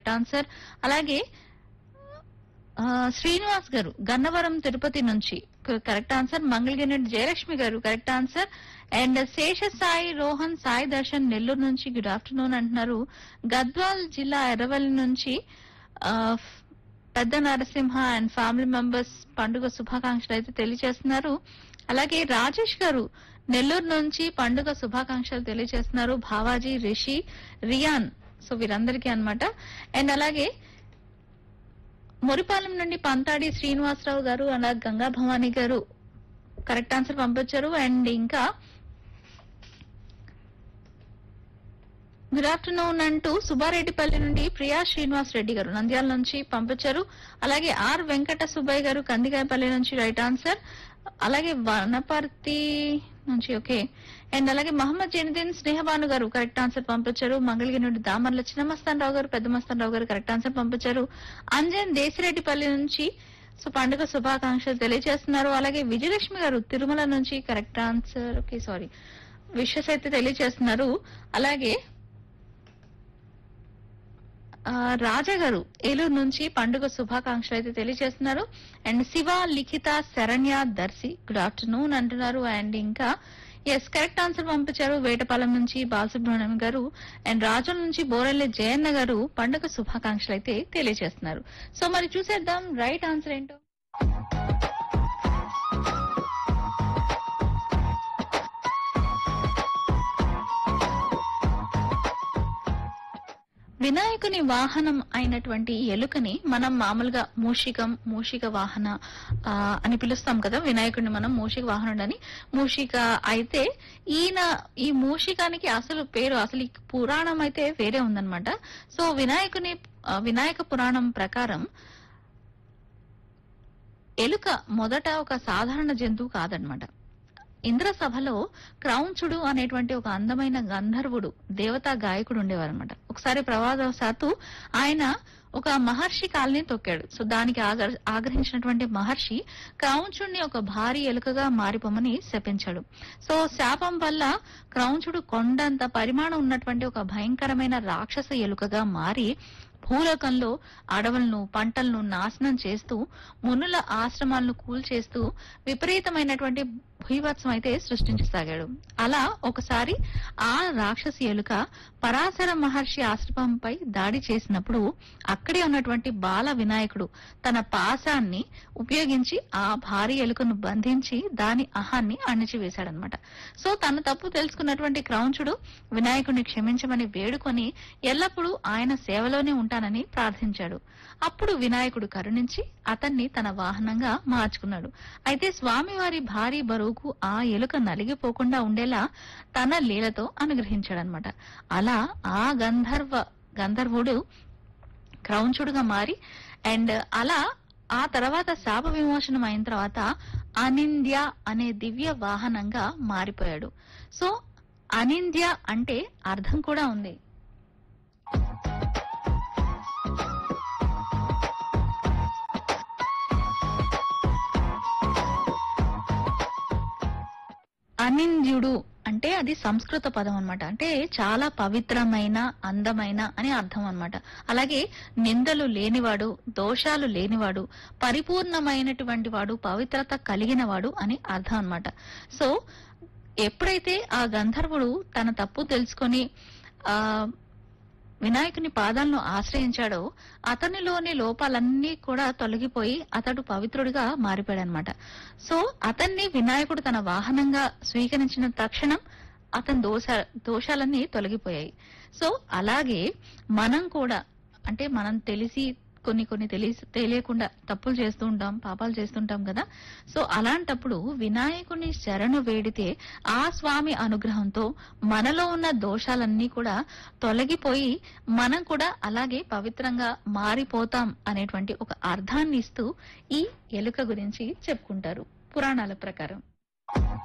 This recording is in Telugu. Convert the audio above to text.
ఆన్సర్ అలాగే ఆ, శ్రీనివాస్ గారు గన్నవరం తిరుపతి నుంచి క- correct answer Mangalagiri Jayalakshmi garu correct answer and Sesha Sai Rohan Sai Darshan Nellore నుంచి గుడ్ ఆఫ్టర్నూన్ అంటున్నారు గద్వాల్ జిల్లా ఎర్రవల్లి నుంచి ఆ, ఫ్- పెద్ద నరసింహ అండ్ ఫ్యామిలీ మెంబర్స్ పండుగ శుభాకాంక్షలు అయితే తెలియజేస్తున్నారు అలాగే రాజేష్ గారు నెల్లూరు నుంచి పండుగ శుభాకాంక్షలు తెలియజేస్తున్నారు భావాజీ రిషి రియాన్ సో వీరందరికీ అన్నమాట అండ్ అలాగే మురిపాలెం నుండి పంతాడి శ్రీనివాసరావు గారు అలాగే గంగా భవానీ గారు కరెక్ట్ ఆన్సర్ పంపించారు అండ్ ఇంకా గుడ్ ఆఫ్టర్నూన్ అంటూ సుబ్బారెడ్డిపల్లి నుండి ప్రియా శ్రీనివాస్ రెడ్డి గారు నంద్యాల నుంచి పంపించారు అలాగే ఆర్ వెంకట సుబ్బయ్య గారు కందికాయపల్లి నుంచి రైట్ ఆన్సర్ అలాగే వనపర్తి నుంచి ఓకే అండ్ అలాగే మహమ్మద్ జైనుద్దీన్ స్నేహబాను గారు కరెక్ట్ ఆన్సర్ పంపించారు మంగళగిరి నుండి దామర్ల చిన్నమస్తాన్ రావు గారు పెద్ద మస్తాన్ రావు గారు కరెక్ట్ ఆన్సర్ పంపించారు అంజన్ దేశిరెడ్డిపల్లి నుంచి సో పండుగ శుభాకాంక్షలు తెలియజేస్తున్నారు అలాగే విజయలక్ష్మి గారు తిరుమల నుంచి correct answer okay sorry wishes అయితే తెలియజేస్తున్నారు అలాగే ఆ, రాజా గారు ఏలూరు నుంచి పండుగ శుభాకాంక్షలు అయితే తెలియజేస్తున్నారు and Shiva Likhitha Saranya Darsi good afternoon అంటున్నారు అండ్ ఇంకా ఎస్ కరెక్ట్ ఆన్సర్ పంపించారు వేటపాలెం నుంచి బాలసుబ్రహ్మణ్యం గారు అండ్ రాజుల నుంచి బోరెల్లి జయన్న గారు పండుగ శుభాకాంక్షలు అయితే తెలియజేస్తున్నారు సో మరి చూసేద్దాం రైట్ ఆన్సర్ ఏంటో వినాయకుని వాహనం అయినటువంటి ఎలుకని మనం మామూలుగా మూషికం మూషిక వాహన ఆ, అని పిలుస్తాం కదా వినాయకుడిని మనం మూషిక వాహనుడు అని మూషిక అయితే ఈయన ఈ మూషికానికి అసలు పేరు అసలు ఈ పురాణం అయితే వేరే ఉందన్నమాట సో వినాయకుని ఆ, వినాయక పురాణం ప్రకారం ఎలుక మొదట ఒక సాధారణ జంతువు కాదనమాట ఇంద్రసభలో క్రౌంచుడు అనేటువంటి ఒక అందమైన గంధర్వుడు దేవతా గాయకుడు ఉండేవారనమాట ఒకసారి ప్రవాదవశాత్తు ఆయన ఒక మహర్షి కాల్ని తొక్కాడు సో దానికి ఆగ- ఆగ్రహించినటువంటి మహర్షి క్రౌంచుడిని ఒక భారీ ఎలుకగా మారిపోమని శపించాడు సో శాపం వల్ల క్రౌంచుడు కొండంత పరిమాణం ఉన్నటువంటి ఒక భయంకరమైన రాక్షస ఎలుకగా మారి భూలోకంలో అడవులను పంటలను నాశనం చేస్తూ మునుల ఆశ్రమాలను కూల్చేస్తూ విపరీతమైనటువంటి భూవత్సం అయితే సృష్టించసాగాడు అలా ఒకసారి ఆ రాక్షసి ఎలుక పరాశర మహర్షి ఆశ్రమంపై దాడి చేసినప్పుడు అక్కడే ఉన్నటువంటి బాల వినాయకుడు తన పాశాన్ని ఉపయోగించి ఆ భారీ ఎలుకను బంధించి దాని అహాన్ని అణిచివేశాడనమాట సో తన తప్పు తెలుసుకున్నటువంటి క్రౌంచుడు వినాయకుడిని క్షమించమని వేడుకొని ఎల్లప్పుడూ ఆయన సేవలోనే ఉంటానని ప్రార్థించాడు అప్పుడు వినాయకుడు కరుణించి అతన్ని తన వాహనంగా మార్చుకున్నాడు అయితే స్వామివారి భారీ బరువుకు ఆ ఎలుక నలిగిపోకుండా ఉండేలా తన లీలతో అనుగ్రహించాడనమాట అలా ఆ గంధర్వ గంధర్వుడు క్రౌంచుడుగా మారి అండ్ అలా ఆ తర్వాత శాప విమోచనం అయిన తర్వాత అనింద్య అనే దివ్య వాహనంగా మారిపోయాడు సో అనింద్య అంటే అర్థం కూడా ఉంది అనింద్యుడు అంటే అది సంస్కృత పదం అన్నమాట అంటే చాలా పవిత్రమైన అందమైన అని అర్థం అన్నమాట అలాగే నిందలు లేనివాడు దోషాలు లేనివాడు పరిపూర్ణమైనటువంటి వాడు పవిత్రత కలిగిన వాడు అని అర్థం అన్నమాట సో ఎప్పుడైతే ఆ గంధర్వుడు తన తప్పు తెలుసుకొని ఆ వినాయకుని పాదాలను ఆశ్రయించాడో అతనిలోని లోపాలన్నీ కూడా తొలగిపోయి అతడు పవిత్రుడిగా మారిపోయాడనమాట సో అతన్ని వినాయకుడు తన వాహనంగా స్వీకరించిన తక్షణం అతని దోష దోషాలన్నీ తొలగిపోయాయి సో అలాగే మనం కూడా అంటే మనం తెలిసి కొన్ని కొన్ని తెలిసి తెలియకుండా తప్పులు చేస్తూ ఉంటాం పాపాలు చేస్తుంటాం కదా సో అలాంటప్పుడు వినాయకుని శరణు వేడితే ఆ స్వామి అనుగ్రహంతో మనలో ఉన్న దోషాలన్నీ కూడా తొలగిపోయి మనం కూడా అలాగే పవిత్రంగా మారిపోతాం అనేటువంటి ఒక అర్థాన్ని ఇస్తూ ఈ ఎలుక గురించి చెప్పుకుంటారు పురాణాల ప్రకారం